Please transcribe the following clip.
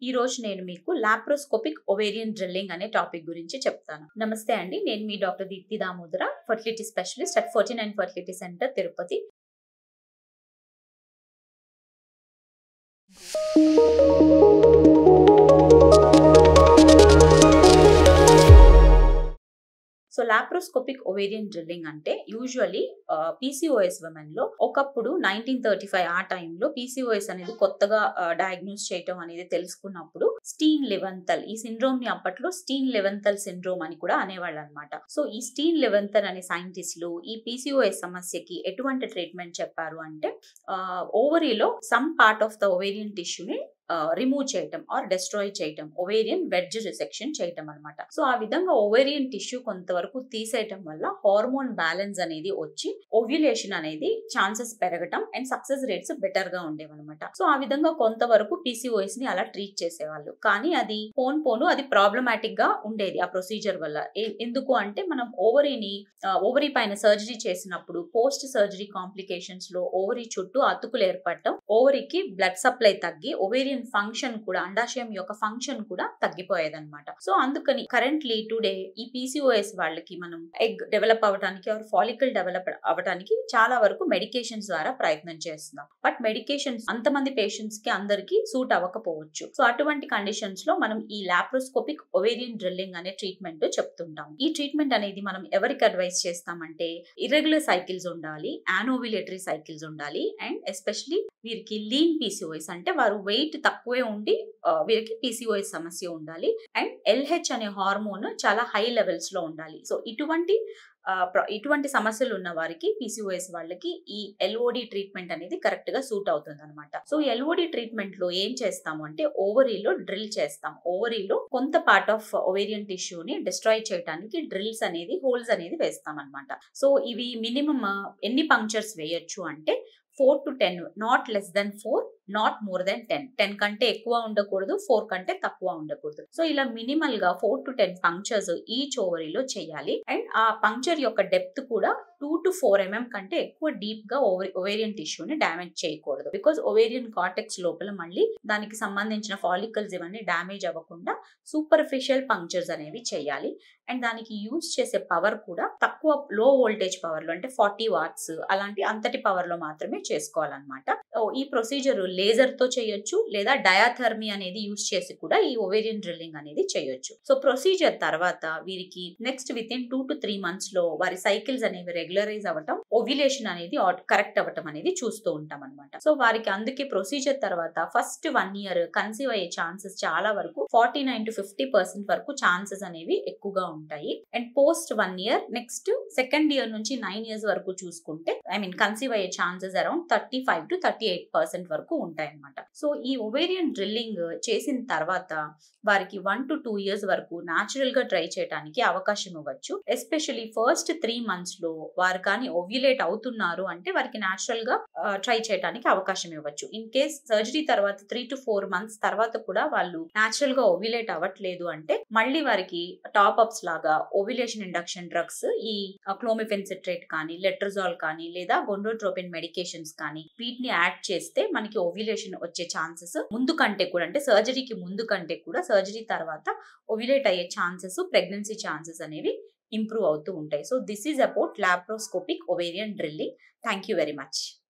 ఈ రోజు నేను మీకు లాప్రోస్కోపిక్ ఒవేరియన్ డ్రిల్లింగ్ అనే టాపిక్ గురించి చెప్తాను నమస్తే అండి నేను మీ doctor Deepthi Damodara fertility specialist at forty nine fertility centre Tirupati so laparoscopic ovarian drilling అంటే యూజువలీ పీసీఓఎస్ ఉమెన్ లో ఒకప్పుడు నైన్టీన్ థర్టీ ఫైవ్ ఆ టైంలో పీసీఓఎస్ అనేది కొత్తగా డయాగ్నోస్ చేయటం అనేది తెలుసుకున్నప్పుడు స్టీన్ లెవెంతల్ ఈ సిండ్రోమ్ ని అప్పట్లో స్టీన్ లెవెంతల్ సిండ్రోమ్ అని కూడా అనేవాళ్ళు అనమాట సో ఈ స్టీన్ లెవెంతల్ అనే సైంటిస్టులు ఈ పీసీఓఎస్ సమస్యకి ఎటువంటి ట్రీట్మెంట్ చెప్పారు అంటే ఓవరీలో some part of the ovarian టిష్యూని రిమూవ్ చేయటం ఆర్ డెస్ట్రాయ్ చేయటం ఒవేరియన్ వెడ్జ్ రిసెక్షన్ చేయటం అనమాట సో ఆ విధంగా ఒవేరియన్ టిష్యూ కొంతవరకు తీసేయటం వల్ల హార్మోన్ బ్యాలెన్స్ అనేది వచ్చి ఓవ్యులేషన్ అనేది ఛాన్సెస్ పెరగటం అండ్ సక్సెస్ రేట్స్ బెటర్ గా ఉండేవన్నమాట సో ఆ విధంగా కొంతవరకు పీసీఓఎస్ ని అలా ట్రీట్ చేసేవాళ్ళు కానీ అది పోన్ పోను అది ప్రాబ్లమాటిక్ గా ఉండేది ఆ ప్రొసీజర్ వల్ల ఎందుకు అంటే మనం ఓవరీని ఓవరీ పైన సర్జరీ చేసినప్పుడు పోస్ట్ సర్జరీ కాంప్లికేషన్స్ లో ఓవరీ చుట్టూ అతుకులు ఏర్పడటం ఓవరీకి బ్లడ్ సప్లై తగ్గి ఓవేరియన్ ఫంక్షన్ కూడా అండాశయం యొక్క ఫంక్షన్ కూడా తగ్గిపోయేదన్నమాట సో అందుకని కరెంట్లీ టుడే ఈ పీసీఓఎస్ వాళ్ళకి మనం ఎగ్ డెవలప్ అవ్వడానికి ఆర్ ఫాలికల్ డెవలప్ అవ్వడానికి చాలా వరకు మెడికేషన్స్ ద్వారా ప్రయత్నం చేస్తున్నాం బట్ మెడికేషన్స్ అంతమంది పేషెంట్స్ కి అందరికి సూట్ అవ్వకపోవచ్చు సో అటువంటి కండిషన్స్ లో మనం ఈ లాప్రోస్కోపిక్ ఒవేరియన్ డ్రిల్లింగ్ అనే ట్రీట్మెంట్ చెప్తుంటాం ఈ ట్రీట్మెంట్ అనేది మనం ఎవరికి అడ్వైస్ చేస్తామంటే ఇర్రెగ్యులర్ సైకిల్స్ ఉండాలి యానోవిలేటరీ సైకిల్స్ ఉండాలి అండ్ ఎస్పెషలీ వీరికి లీన్ పీసీఓఎస్ అంటే వారు వెయిట్ తక్కువే ఉండి వీరికి పీసీఓఎస్ సమస్య ఉండాలి అండ్ ఎల్హెచ్ అనే హార్మోన్ చాలా హై లెవెల్స్ లో ఉండాలి సో ఇటువంటి ఇటువంటి సమస్యలు ఉన్న వారికి పీసీఓఎస్ వాళ్ళకి ఈ ఎల్ఓడి ట్రీట్మెంట్ అనేది కరెక్ట్ గా సూట్ అవుతుంది అనమాట సో ఎల్ఓడి ట్రీట్మెంట్ లో ఏం చేస్తాము అంటే ఓవరీలో డ్రిల్ చేస్తాం ఓవరీలో కొంత పార్ట్ ఆఫ్ ఓవేరియన్ టిష్యూని డిస్ట్రాయ్ చేయడానికి డ్రిల్స్ అనేది హోల్స్ అనేది వేస్తాం అనమాట సో ఇవి మినిమం ఎన్ని పంక్చర్స్ వేయొచ్చు అంటే four to ten not less than four not more than ten ten కంటే ఎక్కువ ఉండకూడదు ఫోర్ కంటే తక్కువ ఉండకూడదు సో ఇలా మినిమల్ గా four to ten punctures each ఓవరీలో చేయాలి అండ్ ఆ పంక్చర్ యొక్క డెప్త్ కూడా టూ టు ఫోర్ ఎంఎం కంటే ఎక్కువ డీప్ గా ఓవేరియన్ టిష్యూని డ్యామేజ్ చేయకూడదు బికాస్ ఓవేరియన్ కాటెక్స్ లోపల మళ్ళీ దానికి సంబంధించిన ఫాలికల్స్ ఇవన్నీ డ్యామేజ్ అవ్వకుండా సూపర్ఫిషియల్ పంక్చర్స్ అనేవి చేయాలి అండ్ దానికి యూజ్ చేసే పవర్ కూడా తక్కువ లో వోల్టేజ్ పవర్ లో అంటే ఫార్టీ వాట్స్ అలాంటి అంతటి పవర్ లో మాత్రమే చేసుకోవాలన్నమాట ఈ ప్రొసీజర్ లేజర్ తో చేయొచ్చు లేదా డయాథర్మీ అనేది యూజ్ చేసి కూడా ఈ ఓవేరియన్ డ్రిల్లింగ్ అనేది చేయొచ్చు సో ప్రొసీజర్ తర్వాత వీరికి next within two to three months లో వారి సైకిల్స్ అనేవి రెగ్యులరైజ్ అవ్వటం ఓవ్యులేషన్ అనేది కరెక్ట్ అవ్వటం అనేది చూస్తూ ఉంటాం అనమాట సో వారికి అందుకే ప్రొసీజర్ తర్వాత ఫస్ట్ వన్ ఇయర్ కన్సీవ్ అయ్యే ఛాన్సెస్ చాలా వరకు forty nine to fifty percent వరకు ఛాన్సెస్ అనేవి ఎక్కువగా ఉంటాయి and post one year next second year నుంచి నైన్ ఇయర్స్ వరకు చూసుకుంటే ఐ మీన్ కన్సీవ్ అయ్యే chances around thirty five to thirty eight percent వరకు ఉంటాయి అనమాట సో ఈ ఒవేరియన్ డ్రిల్లింగ్ చేసిన తర్వాత వారికి వన్ టు టూ ఇయర్స్ వరకు న్యాచురల్ గా ట్రై చేయడానికి అవకాశం ఇవ్వచ్చు ఎస్పెషలీ ఫస్ట్ త్రీ మంత్స్ లో వారు కానీ ఓవ్యులేట్ అవుతున్నారు అంటే వారికి న్యాచురల్ గా ట్రై చేయడానికి అవకాశం ఇవ్వచ్చు ఇన్ కేస్ సర్జరీ తర్వాత త్రీ టు ఫోర్ మంత్స్ తర్వాత కూడా వాళ్ళు న్యాచురల్ గా ఓవ్యులేట్ అవ్వట్లేదు అంటే మళ్ళీ వారికి టాప్ అప్స్ లాగా ఓవ్యులేషన్ ఇండక్షన్ డ్రగ్స్ ఈ క్లోమిఫెన్సిట్రేట్ కానీ లెట్రజాల్ కానీ లేదా గొండోట్రోపిన్ మెడికేషన్స్ కానీ వీటిని యాడ్ చేస్తే మనకి ఓవ్యులేషన్ వచ్చే ఛాన్సెస్ ముందు కంటే కూడా అంటే సర్జరీకి ముందు కంటే కూడా సర్జరీ తర్వాత ఓవ్యులేట్ అయ్యే ఛాన్సెస్ ప్రెగ్నెన్సీ ఛాన్సెస్ అనేవి ఇంప్రూవ్ అవుతూ ఉంటాయి so this is about laparoscopic ovarian drilling thank you very much